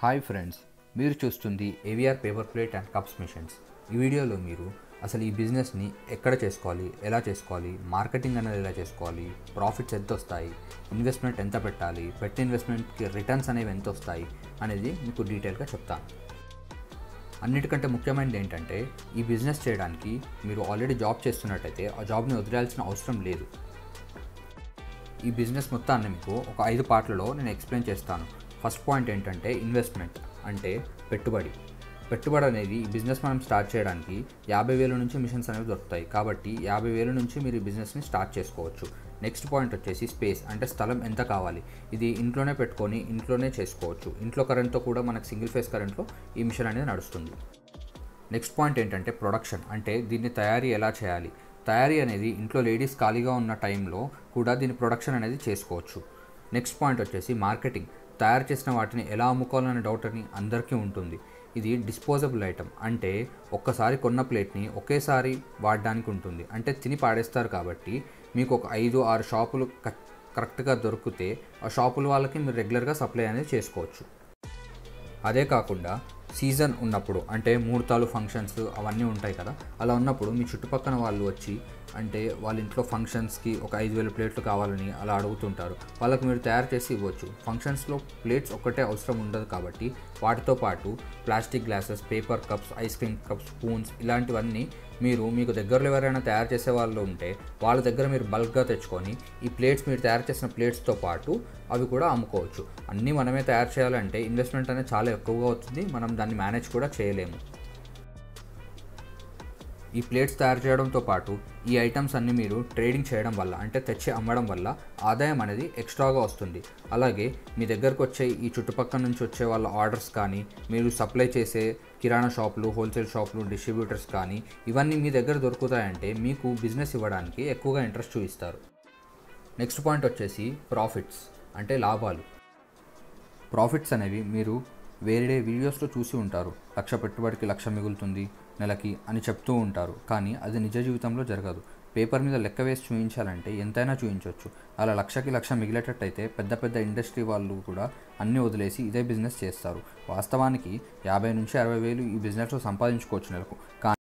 hi friends మీరు చూస్తుంది AVR paper plate and cups machines ఈ వీడియోలో మీరు అసలు ఈ బిజినెస్ని ఎక్కడ చేసుకోవాలి ఎలా చేసుకోవాలి మార్కెటింగ్ అనేది ఎలా చేసుకోవాలి ప్రాఫిట్స్ ఎంత వస్తాయి ఇన్వెస్ట్మెంట్ ఎంత పెట్టాలి పెట్టిన ఇన్వెస్ట్మెంట్కి రిటర్న్స్ అనేవి ఎంత వస్తాయి అనేది మీకు డీటెయిల్గా చెప్తాను అన్నిటికంటే ముఖ్యమైనది ఏంటంటే ఈ బిజినెస్ చేయడానికి మీరు ఆల్రెడీ జాబ్ చేస్తున్నట్టయితే ఆ జాబ్ని వదిలేయాల్సిన అవసరం లేదు ఈ బిజినెస్ మొత్తాన్ని మీకు ఒక ఐదు పార్ట్లలో నేను ఎక్స్ప్లెయిన్ చేస్తాను ఫస్ట్ పాయింట్ ఏంటంటే ఇన్వెస్ట్మెంట్ అంటే పెట్టుబడి పెట్టుబడి అనేది ఈ బిజినెస్ మనం స్టార్ట్ చేయడానికి యాభై వేల నుంచి మిషన్స్ అనేవి దొరుకుతాయి కాబట్టి యాభై వేల నుంచి మీరు ఈ బిజినెస్ని స్టార్ట్ చేసుకోవచ్చు నెక్స్ట్ పాయింట్ వచ్చేసి స్పేస్ అంటే స్థలం ఎంత కావాలి ఇది ఇంట్లోనే పెట్టుకొని ఇంట్లోనే చేసుకోవచ్చు ఇంట్లో కరెంట్తో కూడా మనకు సింగిల్ ఫేస్ కరెంట్లో ఈ మిషన్ అనేది నడుస్తుంది నెక్స్ట్ పాయింట్ ఏంటంటే ప్రొడక్షన్ అంటే దీన్ని తయారీ ఎలా చేయాలి తయారీ అనేది ఇంట్లో లేడీస్ ఖాళీగా ఉన్న టైంలో కూడా దీని ప్రొడక్షన్ అనేది చేసుకోవచ్చు నెక్స్ట్ పాయింట్ వచ్చేసి మార్కెటింగ్ తయారు చేసిన వాటిని ఎలా అమ్ముకోవాలనే డౌట్ అని అందరికీ ఉంటుంది ఇది డిస్పోజబుల్ ఐటమ్ అంటే ఒక్కసారి కొన్న ప్లేట్ని ఒకేసారి వాడడానికి ఉంటుంది అంటే తిని పాడేస్తారు కాబట్టి మీకు ఒక ఐదు ఆరు షాపులు క- కరెక్ట్గా దొరికితే ఆ షాపుల వాళ్ళకి మీరు రెగ్యులర్గా సప్లై అనేది చేసుకోవచ్చు అదే కాకుండా సీజన్ ఉన్నప్పుడు అంటే ముహూర్తాలు ఫంక్షన్స్ అవన్నీ ఉంటాయి కదా అలా ఉన్నప్పుడు మీ చుట్టుపక్కల వాళ్ళు వచ్చి అంటే వాళ్ళ ఇంట్లో ఫంక్షన్స్కి ఒక ఐదు వేల ప్లేట్లు కావాలని అలా అడుగుతుంటారు వాళ్ళకి మీరు తయారు చేసి ఇవ్వచ్చు ఫంక్షన్స్లో ప్లేట్స్ ఒక్కటే అవసరం ఉండదు కాబట్టి వాటితో పాటు plastic glasses paper cups ice cream cups spoons ఇలాంటివన్నీ మీరు మీకు దగ్గరలో ఎవరైనా తయారు చేసే వాళ్ళు ఉంటే వాళ్ళ దగ్గర మీరు బల్క్గా తెచ్చుకొని ఈ ప్లేట్స్ మీరు తయారు చేసిన ప్లేట్స్తో పాటు అవి కూడా అమ్ముకోవచ్చు అన్నీ మనమే తయారు చేయాలంటే ఇన్వెస్ట్మెంట్ అనేది చాలా ఎక్కువగా అవుతుంది మనం దాన్ని మేనేజ్ కూడా చేయలేము ఈ ప్లేట్స్ తయారు చేయడంతో పాటు ఈ ఐటమ్స్ అన్ని మీరు ట్రేడింగ్ చేయడం వల్ల అంటే తెచ్చి అమ్మడం వల్ల ఆదాయం అనేది ఎక్స్ట్రాగా వస్తుంది అలాగే మీ దగ్గరకు వచ్చే ఈ చుట్టుపక్కల నుంచి వచ్చే వాళ్ళ ఆర్డర్స్ కానీ మీరు సప్లై చేసే కిరాణా షాపులు హోల్సేల్ షాపులు డిస్ట్రిబ్యూటర్స్ కానీ ఇవన్నీ మీ దగ్గర దొరుకుతాయంటే మీకు బిజినెస్ ఇవ్వడానికి ఎక్కువగా ఇంట్రెస్ట్ చూపిస్తారు నెక్స్ట్ పాయింట్ వచ్చేసి ప్రాఫిట్స్ అంటే లాభాలు ప్రాఫిట్స్ అనేవి మీరు వేరే వీడియోస్లో చూసి ఉంటారు లక్ష పెట్టుబడికి లక్ష మిగులుతుంది నెలకి అని చెప్తూ ఉంటారు కానీ అది నిజ జీవితంలో జరగదు పేపర్ మీద లెక్క వేసి చూపించాలంటే ఎంతైనా చూపించవచ్చు అలా లక్షకి లక్ష మిగిలేటట్టయితే పెద్ద పెద్ద ఇండస్ట్రీ వాళ్ళు కూడా అన్నీ వదిలేసి ఇదే బిజినెస్ చేస్తారు వాస్తవానికి యాభై నుంచి అరవై వేలు ఈ బిజినెస్లో సంపాదించుకోవచ్చు నెలకు కానీ